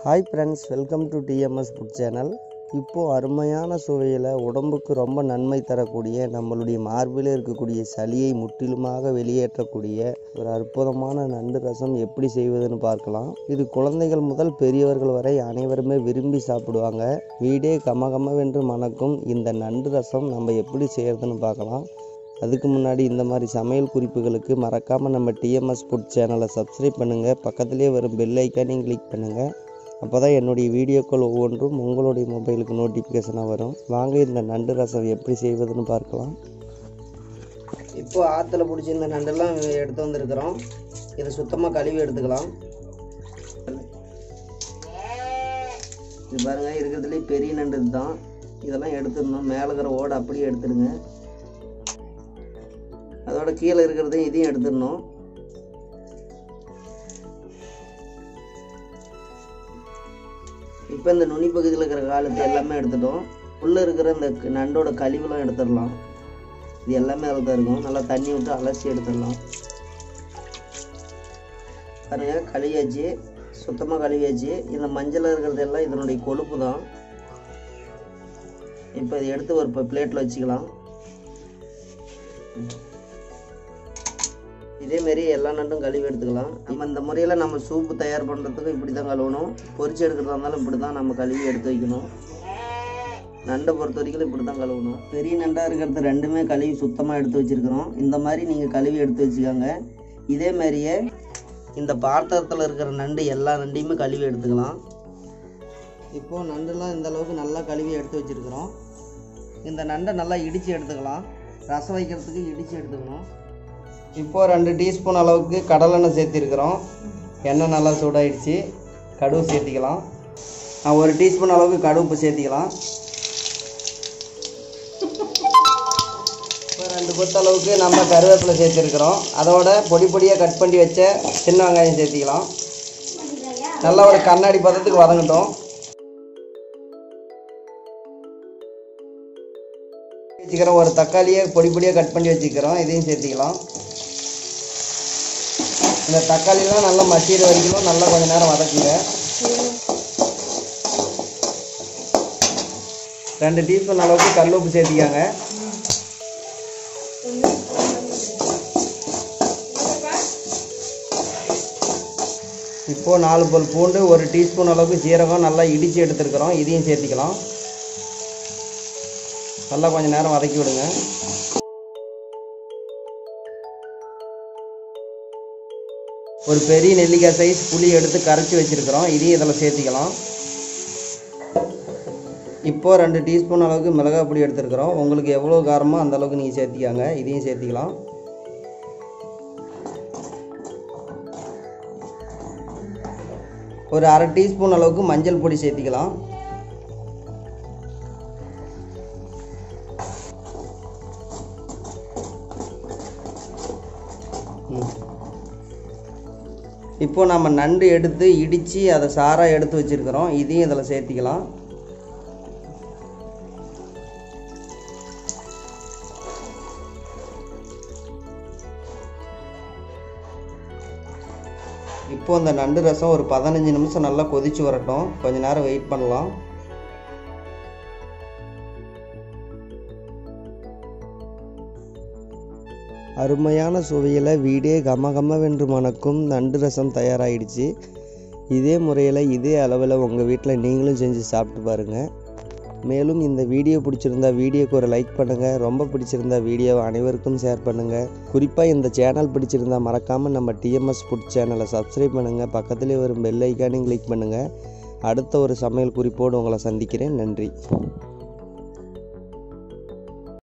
Hi friends welcome to TMS food channel இப்போது அருமையான சுவையில் உடம்புக்கு ரொம்ப நன்மை தரக்கூடிய நம்மளுடைய மார்பில் இருக்கக்கூடிய சளியை முற்றிலுமாக வெளியேற்றக்கூடிய ஒரு அற்புதமான நண்டு ரசம் எப்படி செய்வதுன்னு பார்க்கலாம் இது குழந்தைகள் முதல் பெரியவர்கள் வரை அனைவருமே விரும்பி சாப்பிடுவாங்க வீடே கமகமவென்று மணக்கும் இந்த நண்டு ரசம் நம்ம எப்படி செய்யறதுன்னு பார்க்கலாம் அதுக்கு முன்னாடி இந்த மாதிரி சமையல் குறிப்புகளுக்கு மறக்காமல் நம்ம டிஎம்எஸ் ஃபுட் சேனலை சப்ஸ்கிரைப் பண்ணுங்கள் பக்கத்துலேயே வரும் பெல் ஐக்கானையும் கிளிக் பண்ணுங்கள் அப்போ தான் என்னுடைய வீடியோக்கள் ஒவ்வொன்றும் உங்களுடைய மொபைலுக்கு நோட்டிஃபிகேஷனாக வரும் வாங்க இந்த நண்டு ரசம் எப்படி செய்வதுன்னு பார்க்கலாம் இப்போ ஆற்றுல பிடிச்சி இந்த நண்டெல்லாம் எடுத்து வந்திருக்கிறோம் இதை சுத்தமாக கழுவி எடுத்துக்கலாம் இது பாருங்கள் இருக்கிறதுலே பெரிய நண்டு தான் இதெல்லாம் எடுத்துடணும் மேலே இருக்கிற ஓடை அப்படியே எடுத்துடுங்க அதோட கீழே இருக்கிறதையும் இதையும் எடுத்துடணும் இப்போ இந்த நுனி பகுதியில் இருக்கிற காலத்தை எல்லாமே எடுத்துட்டோம் உள்ளே இருக்கிற இந்த க- நண்டோட கழிவுலாம் எடுத்துடலாம் இது எல்லாமே அதில் தான் இருக்கும் நல்லா தண்ணி விட்டு அலசி எடுத்துடலாம் பாருங்க கழுவியாச்சு சுத்தமாக கழுவியாச்சு இந்த மஞ்சள் இருக்கிறது எல்லாம் இதனுடைய கொழுப்பு தான் இப்போ இதை எடுத்து ஒரு பிளேட்டில் வச்சுக்கலாம் இதே மாரி எல்லா நண்டும் கழுவி எடுத்துக்கலாம் நம்ம இந்த முறையில் நம்ம சூப்பு தயார் பண்ணுறதுக்கு இப்படி தான் கழுவணும் பொரிச்சு எடுக்கிறதா இருந்தாலும் இப்படி தான் நம்ம கழுவி எடுத்து வைக்கணும் நண்டை பொறுத்த வரைக்கும் இப்படி தான் கழுவணும் பெரிய நண்டாக இருக்கிறது ரெண்டுமே கழுவி சுத்தமாக எடுத்து வச்சுருக்கிறோம் இந்த மாதிரி நீங்கள் கழுவி எடுத்து வச்சுக்கோங்க இதே மாதிரியே இந்த பாத்திரத்தில் இருக்கிற நண்டு எல்லா நண்டையுமே கழுவி எடுத்துக்கலாம் இப்போது நண்டுலாம் இந்த அளவுக்கு நல்லா கழுவி எடுத்து வச்சுருக்கிறோம் இந்த நண்டை நல்லா இடித்து எடுத்துக்கலாம் ரசம் வைக்கிறதுக்கு இடித்து எடுத்துக்கணும் இப்போ ரெண்டு டீஸ்பூன் அளவுக்கு கடலெண்ணெய் சேர்த்திருக்கிறோம் எண்ணெய் நல்லா சூடாயிடுச்சு கடுகு சேர்த்திக்கலாம் நான் ஒரு டீஸ்பூன் அளவுக்கு கடுகு சேர்த்திக்கலாம் இப்போ ரெண்டு கொத்து அளவுக்கு நம்ம கருவேப்பிலை சேர்த்துருக்குறோம் அதோட பொடி பொடியாக கட் பண்ணி வச்ச சின்ன வெங்காயம் சேர்த்திக்கலாம் நல்லா ஒரு கண்ணாடி பதத்துக்கு வதங்கட்டும் வச்சுக்கிறோம் ஒரு தக்காளியை பொடி பொடியாக கட் பண்ணி வச்சுக்கிறோம் இதையும் சேர்த்திக்கலாம் இந்த தக்காளிலாம் நல்லா மசிகிற வரைக்கும் நல்லா கொஞ்ச நேரம் வதக்குங்க ரெண்டு டீஸ்பூன் அளவுக்கு கல் உப்பு சேர்த்திக்காங்க இப்போது நாலு பல் பூண்டு ஒரு டீஸ்பூன் அளவுக்கு ஜீரகம் நல்லா இடித்து எடுத்துருக்குறோம் இதையும் சேர்த்திக்கலாம் நல்லா கொஞ்சம் நேரம் வதக்கி விடுங்க ஒரு பெரிய நெல்லிக்காய் சைஸ் புளி எடுத்து கரைச்சி வச்சுருக்கிறோம் இதையும் இதில் சேர்த்திக்கலாம் இப்போது ரெண்டு டீஸ்பூன் அளவுக்கு மிளகாய் பொடி எடுத்துருக்குறோம் உங்களுக்கு எவ்வளோ காரமோ அந்த அளவுக்கு நீங்கள் சேர்த்திக்காங்க இதையும் சேர்த்திக்கலாம் ஒரு அரை டீஸ்பூன் அளவுக்கு மஞ்சள் பொடி சேர்த்திக்கலாம் ம். இப்போ நம்ம நண்டு எடுத்து இடித்து அதை சாராக எடுத்து வச்சுருக்கிறோம் இதையும் இதில் சேர்த்திக்கலாம் இப்போ இந்த நண்டு ரசம் ஒரு பதினஞ்சு நிமிஷம் நல்லா கொதிச்சு வரட்டும் கொஞ்ச நேரம் வெயிட் பண்ணலாம் அருமையான சுவையில் வீடே கமகமவென்று மணக்கும் நண்டு ரசம் தயாராகிடுச்சு இதே முறையில் இதே அளவில் உங்கள் வீட்டில் நீங்களும் செஞ்சு சாப்பிட்டு பாருங்கள் மேலும் இந்த வீடியோ பிடிச்சிருந்தா வீடியோக்கு ஒரு லைக் பண்ணுங்கள் ரொம்ப பிடிச்சிருந்தா வீடியோவை அனைவருக்கும் ஷேர் பண்ணுங்கள் குறிப்பாக இந்த சேனல் பிடிச்சிருந்தா மறக்காமல் நம்ம டிஎம்எஸ் ஃபுட் சேனலை சப்ஸ்கிரைப் பண்ணுங்கள் பக்கத்துலேயே வரும் பெல் ஐக்கானையும் கிளிக் பண்ணுங்கள் அடுத்த ஒரு சமையல் குறிப்போடு உங்களை சந்திக்கிறேன் நன்றி